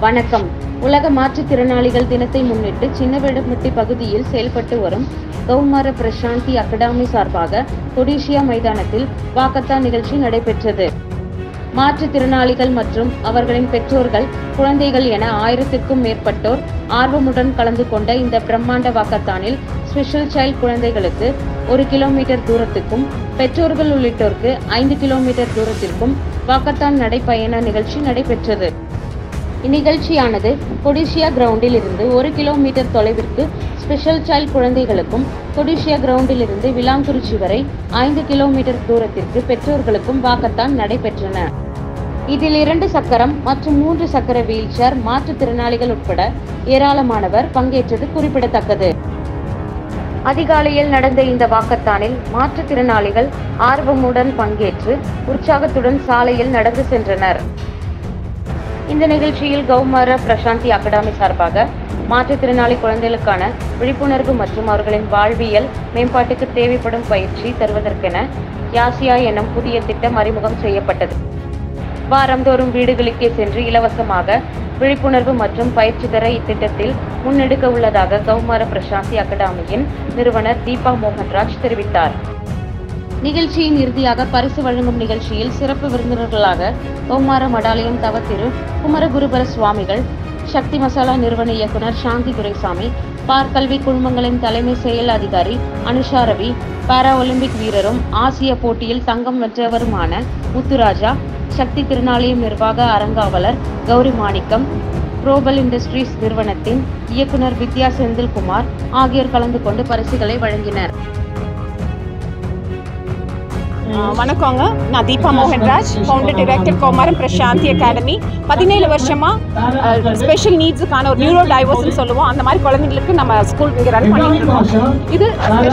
வணக்கம் உலக மாற்றுத்திறனாளிகள் தினத்தை முன்னிட்டு சின்னவேடம்பட்டி பகுதியில் செயல்பட்டு வரும் கௌமார பிரசாந்தி அகாடமி சார்பாக கொடிஷியா மைதானத்தில் வாக்கத்தான் நிகழ்ச்சி நடைபெற்றது மாற்றுத்திறனாளிகள் மற்றும் அவர்களின் பெற்றோர்கள் குழந்தைகள் என ஆயிரத்திற்கும் மேற்பட்டோர் ஆர்வமுடன் கலந்து கொண்ட இந்த பிரம்மாண்ட வாக்கத்தானில் ஸ்பெஷல் சைல்ட் குழந்தைகளுக்கு ஒரு கிலோமீட்டர் தூரத்துக்கும் பெற்றோர்கள் உள்ளிட்டோருக்கு ஐந்து கிலோமீட்டர் தூரத்திற்கும் வாக்கத்தான் நடைப்பயண நிகழ்ச்சி நடைபெற்றது இந்நிகழ்ச்சியானது கொடிஷியா கிரவுண்டில் இருந்து ஒரு கிலோமீட்டர் தொலைவிற்கு ஸ்பெஷல் சைல்ட் குழந்தைகளுக்கும் கொடிஷியா கிரவுண்டில் இருந்து விளாங்குறிச்சி வரை ஐந்து கிலோமீட்டர் தூரத்திற்கு பெற்றோர்களுக்கும் வாக்கத்தான் நடைபெற்றன இதில் இரண்டு சக்கரம் மற்றும் மூன்று சக்கர வீல்சேர் மாற்றுத்திறனாளிகள் உட்பட ஏராளமானவர் பங்கேற்றது குறிப்பிடத்தக்கது அதிகாலையில் நடந்த இந்த வாக்கத்தானில் மாற்றுத்திறனாளிகள் ஆர்வமுடன் பங்கேற்று உற்சாகத்துடன் சாலையில் நடந்து சென்றனர் இந்த நிகழ்ச்சியில் கௌமார பிரசாந்தி அகாடமி சார்பாக மாற்றுத்திறனாளி குழந்தைகளுக்கான விழிப்புணர்வு மற்றும் அவர்களின் வாழ்வியல் மேம்பாட்டுக்கு தேவைப்படும் பயிற்சி தருவதற்கென யாசியா எனும் புதிய திட்டம் அறிமுகம் செய்யப்பட்டது வாரந்தோறும் வீடுகளுக்கே சென்று இலவசமாக விழிப்புணர்வு மற்றும் பயிற்சி தர இத்திட்டத்தில் முன்னெடுக்க உள்ளதாக கௌமார பிரசாந்தி அகாடமியின் நிறுவனர் தீபா மோகன்ராஜ் தெரிவித்தார் நிகழ்ச்சியின் இறுதியாக பரிசு வழங்கும் நிகழ்ச்சியில் சிறப்பு விருந்தினர்களாக கௌமார மடாலயம் தவ திரு குமரகுருபர சுவாமிகள் சக்தி மசாலா நிறுவன இயக்குனர் சாந்தி துரைசாமி பார் கல்வி குழுமங்களின் தலைமை செயல் அதிகாரி அனுஷா ரவி பாரா ஒலிம்பிக் வீரரும் ஆசிய போட்டியில் தங்கம் வென்றவருமான முத்துராஜா சக்தி திருநாலயம் நிர்வாக அரங்காவலர் கௌரி மாணிக்கம் குளோபல் இண்டஸ்ட்ரீஸ் நிறுவனத்தின் இயக்குனர் வித்யா செந்தில்குமார் ஆகியோர் கலந்து கொண்டு பரிசுகளை வழங்கினர் ஆஹ் வணக்கங்க நான் Deepa Mohanraj founder director Kaumaram Prashanti academy பதினேழு வருஷமா ஸ்பெஷல் நீட்ஸுக்கான ஒரு நியூரோ டைவர்ஸ்னு சொல்லுவோம் அந்த மாதிரி குழந்தைங்களுக்கு நம்ம ஸ்கூல் இங்கே ரன் பண்ணிட்டு இருக்கோம் இது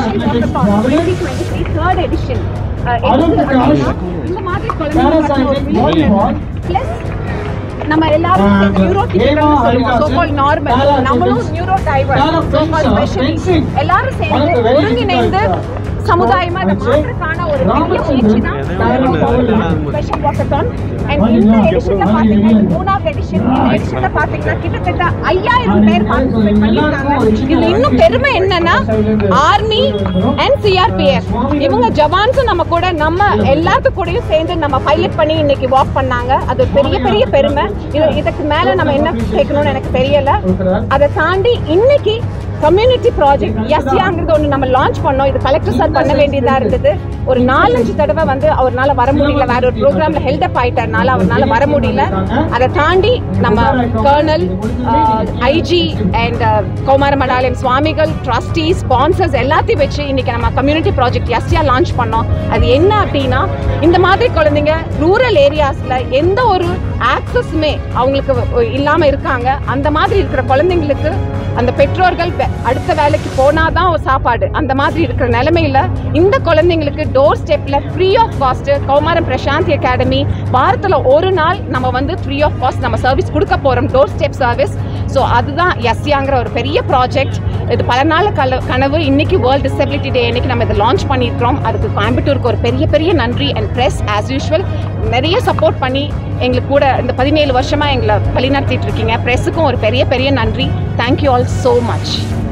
தேர்ட் எடிஷன் இந்த மாதிரி குழந்தைங்களுக்கு ப்ளஸ் நம்ம எல்லாரும் நியூரோ சொல்லுவோம் சோ கால் நார்மல் நம்மளும் neuro diverse so call specially எல்லாரும் சேர்ந்து ஒருங்கிணைந்து சமுதாயமா இதை மாற்றுறதுக்கான ஒரு பெரிய முயற்சி தான் ஸ்பெஷல் வாக்கத்தான் அண்ட் இந்த எடிஷன்ல பாத்தீங்கன்னா இது மூணாவது எடிஷன் இந்த எடிஷன்ல பாத்தீங்கன்னா கிட்டத்தட்ட ஐயாயிரம் பேர் பார்ட்டிசிபேட் பண்ணிருக்காங்க இதுல இன்னும் பெருமை என்னன்னா ஆர்மி அண்ட் சிஆர்பிஎஃப் இவங்க ஜவான்ஸும் நம்ம கூட நம்ம எல்லாத்து கூடயும் சேர்ந்து நம்ம பைலட் பண்ணி இன்னைக்கு வாக் பண்ணாங்க அது பெரிய பெரிய பெருமை இது இதுக்கு மேல நம்ம என்ன கேட்கணும்னு எனக்கு தெரியல அதை தாண்டி இன்னைக்கு கம்யூனிட்டி ப்ராஜெக்ட் எஸ்யாங்கிறது ஒன்று நம்ம லான்ச் பண்ணோம் இது கலெக்டர் சார் பண்ண வேண்டியதாக இருந்தது ஒரு நாலஞ்சு தடவை வந்து அவர்னால வர முடியல வேற ஒரு ப்ரோக்ராம்ல ஹெல்ட் அப் ஆயிட்டனால அவர்னால வர முடியல அதை தாண்டி நம்ம கர்னல் ஐஜி அண்ட் கௌமார மடாலயம் சுவாமிகள் ட்ரஸ்டி ஸ்பான்சர்ஸ் எல்லாத்தையும் வச்சு இன்னைக்கு நம்ம கம்யூனிட்டி ப்ராஜெக்ட் எஸ்யா லான்ச் பண்ணோம் அது என்ன அப்படின்னா இந்த மாதிரி குழந்தைங்க ரூரல் ஏரியாஸ்ல எந்த ஒரு ஆக்சஸுமே அவங்களுக்கு இல்லாம இருக்காங்க அந்த மாதிரி இருக்கிற குழந்தைங்களுக்கு அந்த பெற்றோர்கள் வே- அடுத்த வேலைக்கு போனாதான் ஒரு சாப்பாடு அந்த மாதிரி இருக்கிற நிலைமையில இந்த குழந்தைங்களுக்கு டோர் ஸ்டெப்ல free of cost Kaumaram Prashanti academy வாரத்துல ஒரு நாள் நம்ம வந்து ஃப்ரீ ஆஃப் காஸ்ட் நம்ம சர்வீஸ் கொடுக்க போறோம் டோர் ஸ்டெப் சர்வீஸ் ஸோ அதுதான் எஸ்யாங்கிற ஒரு பெரிய ப்ராஜெக்ட் இது பல நாள் கல கனவு இன்னைக்கு வேர்ல்ட் டிசபிலிட்டி டே இன்னைக்கு நம்ம இதை லான்ச் பண்ணியிருக்கிறோம் அதுக்கு கோயம்புத்தூருக்கு ஒரு பெரிய பெரிய நன்றி அண்ட் ப்ரெஸ் ஆஸ் யூஷுவல் நிறைய சப்போர்ட் பண்ணி எங்களுக்கு கூட இந்த பதினேழு வருஷமா எங்களை வழிநடத்திட்டு இருக்கீங்க ப்ரெஸ்ஸுக்கும் ஒரு பெரிய பெரிய நன்றி தேங்க்யூ ஆல் ஸோ மச்